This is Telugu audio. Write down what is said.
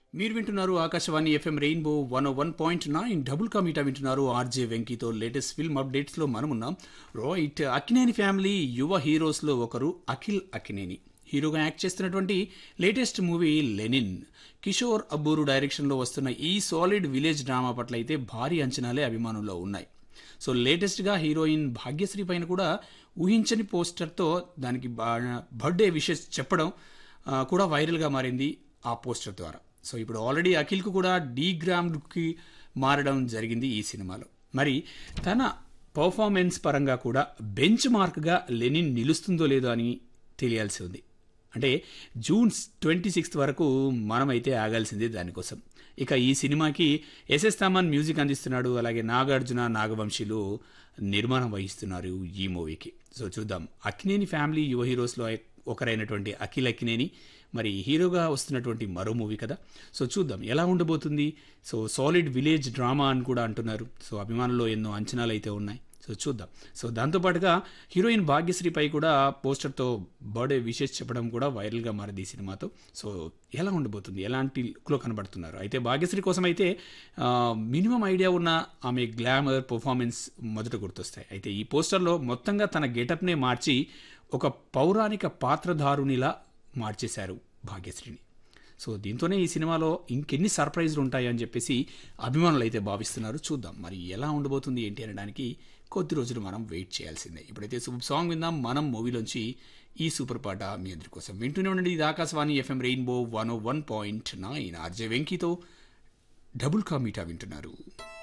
మీరు వింటున్నారు Akashvani FM rainbow one one point nine double కమీటా వింటున్నారు ఆర్జే వెంకీతో లేటెస్ట్ ఫిల్మ్ అప్డేట్స్లో మనం ఉన్నాం రైట్ అక్కినేని ఫ్యామిలీ యువ హీరోస్లో ఒకరు అఖిల్ అక్కినేని హీరోగా యాక్ట్ చేస్తున్నటువంటి latest movie Lenin Kishore Abburu డైరెక్షన్లో వస్తున్న ఈ సాలిడ్ విలేజ్ డ్రామా పట్ల అయితే భారీ అంచనాలే అభిమానుల్లో ఉన్నాయి సో లేటెస్ట్గా హీరోయిన్ భాగ్యశ్రీ పైన కూడా ఊహించని పోస్టర్తో దానికి బా- బర్త్డే విషెస్ చెప్పడం ఆ, కూడా వైరల్గా మారింది ఆ పోస్టర్ ద్వారా సో ఇప్పుడు ఆల్రెడీ అఖిల్కు కూడా డీ గ్రామ్కి మారడం జరిగింది ఈ సినిమాలో మరి తన పర్ఫార్మెన్స్ పరంగా కూడా బెంచ్ మార్క్గా లెనిన్ నిలుస్తుందో లేదో అని తెలియాల్సి ఉంది అంటే జూన్ ట్వంటీ సిక్స్త్ వరకు మనమైతే ఆగాల్సిందే దానికోసం ఇక ఈ సినిమాకి ఎస్ఎస్ తామన్ మ్యూజిక్ అందిస్తున్నాడు అలాగే నాగార్జున నాగవంశీలు నిర్మాణం వహిస్తున్నారు ఈ మూవీకి సో చూద్దాం అక్కినేని ఫ్యామిలీ యువ హీరోస్లో ఒకరైనటువంటి అఖిల్ అక్కినేని మరి హీరోగా వస్తున్నటువంటి మరో మూవీ కదా సో చూద్దాం ఎలా ఉండబోతుంది సో సాలిడ్ విలేజ్ డ్రామా అని కూడా అంటున్నారు సో అభిమానుల్లో ఎన్నో అంచనాలు అయితే ఉన్నాయి సో చూద్దాం సో దాంతోపాటుగా హీరోయిన్ భాగ్యశ్రీపై కూడా పోస్టర్తో బర్త్డే విషెస్ చెప్పడం కూడా వైరల్గా మారింది ఈ సినిమాతో సో ఎలా ఉండబోతుంది ఎలాంటి లుక్లో కనబడుతున్నారు అయితే భాగ్యశ్రీ కోసం అయితే మినిమం ఐడియా ఉన్న ఆమె గ్లామర్ పర్ఫార్మెన్స్ మొదట గుర్తొస్తాయి అయితే ఈ పోస్టర్లో మొత్తంగా తన గెటప్నే మార్చి ఒక పౌరాణిక పాత్రధారునిలా మార్చేశారు భాగ్యశ్రీని సో దీంతోనే ఈ సినిమాలో ఇంకెన్ని సర్ప్రైజ్లు ఉంటాయి అని చెప్పేసి అభిమానులు అయితే భావిస్తున్నారు చూద్దాం మరి ఎలా ఉండబోతుంది ఏంటి అనడానికి కొద్ది రోజులు మనం వెయిట్ చేయాల్సిందే ఇప్పుడైతే సూపర్ సాంగ్ విందాం మనం మూవీలోంచి ఈ సూపర్ పాట మీ అందరి కోసం వింటూనే ఉండండి ఇది Akashvani FM rainbow one one point nine RJ వెంకీతో డబుల్ కా మీటా వింటున్నారు